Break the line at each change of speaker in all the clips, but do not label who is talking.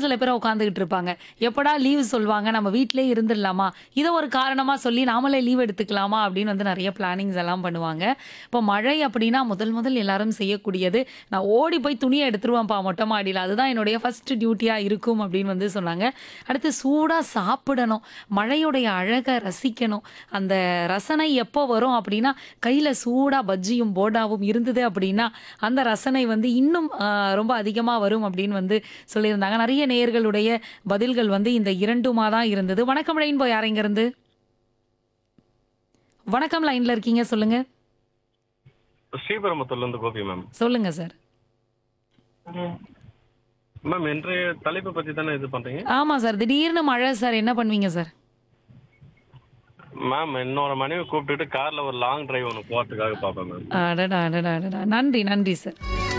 சில பேர் உட்காந்துக்கிட்டு இருப்பாங்க எப்படா லீவ் சொல்லுவாங்க நம்ம வீட்டிலே இருந்துடலாமா இதை ஒரு காரணமாக சொல்லி நாமளே லீவ் எடுத்துக்கலாமா அப்படின்னு வந்து நிறைய பிளானிங்ஸ் எல்லாம் பண்ணுவாங்க இப்போ மழை அப்படின்னா முதல் முதல் எல்லாரும் செய்யக்கூடியது நான் ஓடி போய் துணியை எடுத்துருவேன்ப்பா மொட்டை மாடியில் அதுதான் என்னுடைய ஃபர்ஸ்ட் டியூட்டியாக இருக்கும் அப்படின்னு வந்து சொன்னாங்க அடுத்து சூடாக சாப்பிடணும் மழையுடைய அழகை ரசிக்கணும் அந்த ரசனை எப்போ வரும் அப்படின்னா கையில் சூடாக பஜ்ஜியும் போடாவும் இருந்தது அப்படின்னா அந்த ரசனை வந்து இன்னும் ஆஹ், ரொம்ப அதிகமாக வரும் அப்படின்னு வந்து சொல்லியிருந்தாங்க நிறைய நேயர்களுடைய பதில்கள் வந்து இந்த இரண்டுமா தான் இருந்தது வணக்கம் ரெயின்போ யார் இங்க இருந்து வணக்கம் லைன்ல இருக்கீங்க சொல்லுங்க
ஸ்ரீபெரும்புத்தூர்ல இருந்து கோபி மேம்
சொல்லுங்க சார்
மேம் இன்றைய தலைப்பை பத்தி தானே இது பண்றீங்க
ஆமா சார் திடீர்னு மழை சார் என்ன பண்ணுவீங்க சார்
மேம் என்னோட மனைவி கூப்பிட்டுட்டு கார்ல ஒரு லாங் டிரைவ் ஒன்று போறதுக்காக பார்ப்பேன் மேம்
அடடா அடடா அடடா நன்றி நன்றி சார்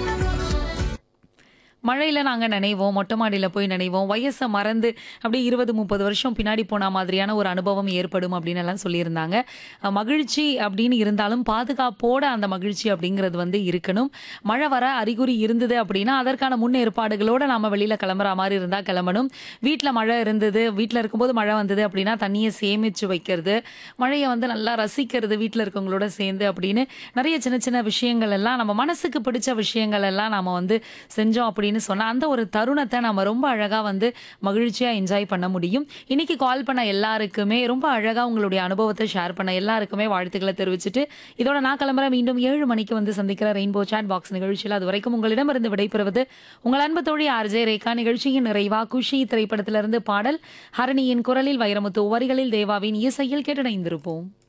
மழையில் நாங்கள் நினைவோம் மொட்டை மாடியில் போய் நினைவோம் வயசை மறந்து அப்படியே இருபது முப்பது வருஷம் பின்னாடி போன மாதிரியான ஒரு அனுபவம் ஏற்படும் அப்படின்னு எல்லாம் சொல்லியிருந்தாங்க அஹ் மகிழ்ச்சி அப்படின்னு இருந்தாலும் பாதுகாப்போட அந்த மகிழ்ச்சி அப்படிங்கிறது வந்து இருக்கணும் மழை வர அறிகுறி இருந்தது அப்படின்னா அதற்கான முன்னேற்பாடுகளோட நம்ம வெளியில் கிளம்புற மாதிரி இருந்தால் கிளம்பணும் வீட்டில் மழை இருந்தது வீட்டில் இருக்கும்போது மழை வந்தது அப்படின்னா தண்ணியை சேமித்து வைக்கிறது மழையை வந்து நல்லா ரசிக்கிறது வீட்டில் இருக்கவங்களோட சேர்ந்து அப்படின்னு நிறைய சின்ன சின்ன விஷயங்கள் எல்லாம் நம்ம மனசுக்கு பிடிச்ச விஷயங்கள் எல்லாம் நாம வந்து செஞ்சோம் அப்படின்னு சொன்னா அந்த ஒரு தருணத்தை நம்ம ரொம்ப அழகா வந்து மகிழ்ச்சியா என்ஜாய் பண்ண முடியும் இன்னைக்கு கால் பண்ண எல்லாருக்குமே ரொம்ப அழகா உங்களுடைய அனுபவத்தை ஷேர் பண்ண எல்லாருக்குமே வாழ்த்துக்களை தெரிவிச்சுட்டு இதோட நான் கிளம்புற மீண்டும் ஏழு மணிக்கு வந்து சந்திக்கிற ரெயின்போ சாட் பாக்ஸ் நிகழ்ச்சியில் அது வரைக்கும் உங்களிடமிருந்து விடைபெறுவது உங்கள் அன்பு தோழி ஆர்ஜே ரேகா நிகழ்ச்சியின் நிறைவா குஷி திரைப்படத்திலிருந்து பாடல் ஹரணியின் குரலில் வைரமுத்து வரிகளில் தேவாவின் இசையில் கேட்டடைந்திருப்போம்